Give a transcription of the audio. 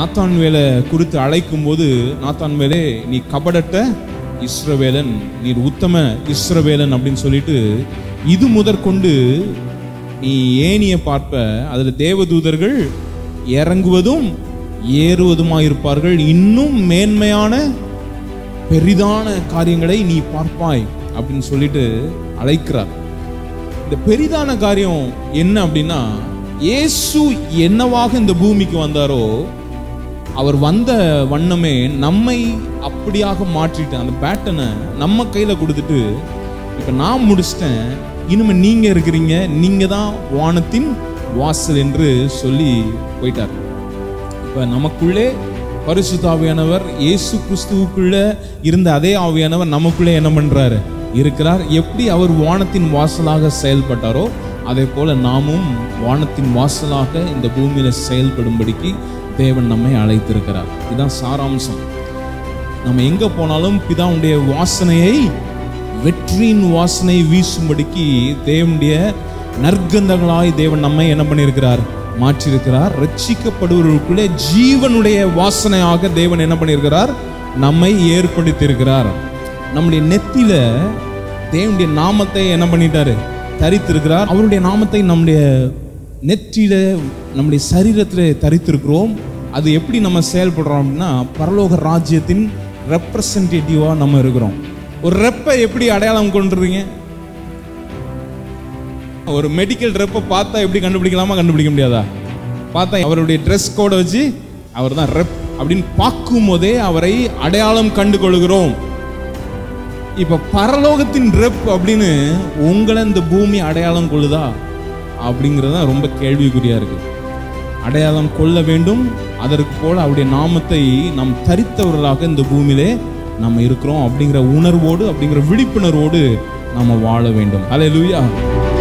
Nathan வேலை குறித்து அழைக்கும் போது நாத்தான் வேலே நீ கபடட்ட இஸ்ரவேலன் நீர் உத்தம இஸ்ரவேலன் அப்படின்னு சொல்லிட்டு இது முதற்கொண்டு நீ ஏனிய பார்ப்ப அதுல தேவதூதர்கள் இறங்குவதும் ஏறுவதுமாயிருப்பார்கள் இன்னும் மேன்மையான பெரிதான காரியங்களை நீ பார்ப்பாய் அப்படின்னு சொல்லிட்டு அழைக்கிறார் இந்த பெரிதான காரியம் என்ன அப்படின்னா இயேசு என்னவாக இந்த பூமிக்கு வந்தாரோ அவர் வந்த வண்ணமே நம்மை அப்படியாக மாற்றிட்டு அந்த பேட்டனை நம்ம கையில கொடுத்துட்டு இப்ப நான் முடிச்சிட்டேன் இனிமே நீங்க இருக்கிறீங்க நீங்க தான் வானத்தின் வாசல் என்று சொல்லி போயிட்டார் இப்ப நமக்குள்ளே பரிசுத்த ஆவியானவர் இயேசு கிறிஸ்துவுக்குள்ள இருந்த அதே ஆவியானவர் நமக்குள்ளே என்ன பண்றாரு இருக்கிறார் எப்படி அவர் வானத்தின் வாசலாக செயல்பட்டாரோ அதே போல நாமும் வானத்தின் வாசலாக இந்த பூமியில செயல்படும்படிக்கு தேவன் நம்மை அழைத்திருக்கிறார் இதுதான் சாராம்சம் நம்ம எங்க போனாலும் பிதாவுடைய வாசனையை வெற்றியின் வாசனை வீசும்படிக்கு தேவனுடைய நற்கந்தங்களாய் தேவன் நம்மை என்ன பண்ணியிருக்கிறார் மாற்றியிருக்கிறார் ரட்சிக்கப்படுவதற்குள்ளே ஜீவனுடைய வாசனையாக தேவன் என்ன பண்ணியிருக்கிறார் நம்மை ஏற்படுத்தியிருக்கிறார் நம்முடைய நெத்தியில தேவனுடைய நாமத்தை என்ன பண்ணிட்டாரு தரித்திருக்கிறார் அவருடைய நாமத்தை நம்முடைய நெற்றியில நம்முடைய சரீரத்தில் தரித்திருக்கிறோம் அது எப்படி நம்ம செயல்படுறோம் அப்படின்னா பரலோக ராஜ்யத்தின் ரெப்ரசன்டேட்டிவா நம்ம இருக்கிறோம் ஒரு ரெப்பை எப்படி அடையாளம் கொண்டுறீங்க ஒரு மெடிக்கல் ரெப்பை பார்த்தா எப்படி கண்டுபிடிக்கலாமா கண்டுபிடிக்க முடியாதா பார்த்தா அவருடைய ட்ரெஸ் கோடை வச்சு அவர் தான் ரெப் அப்படின்னு பார்க்கும் போதே அவரை அடையாளம் கண்டு கொள்கிறோம் இப்ப பரலோகத்தின் ரெப் அப்படின்னு உங்களை இந்த பூமி அடையாளம் கொள்ளுதா அப்படிங்கிறது தான் ரொம்ப கேள்விக்குறியா இருக்கு அடையாளம் கொள்ள வேண்டும் அதற்கு போல அவருடைய நாமத்தை நாம் தரித்தவர்களாக இந்த பூமியிலே நம்ம இருக்கிறோம் அப்படிங்கிற உணர்வோடு அப்படிங்கிற விழிப்புணர்வோடு நாம வாழ வேண்டும் அல்லேலூயா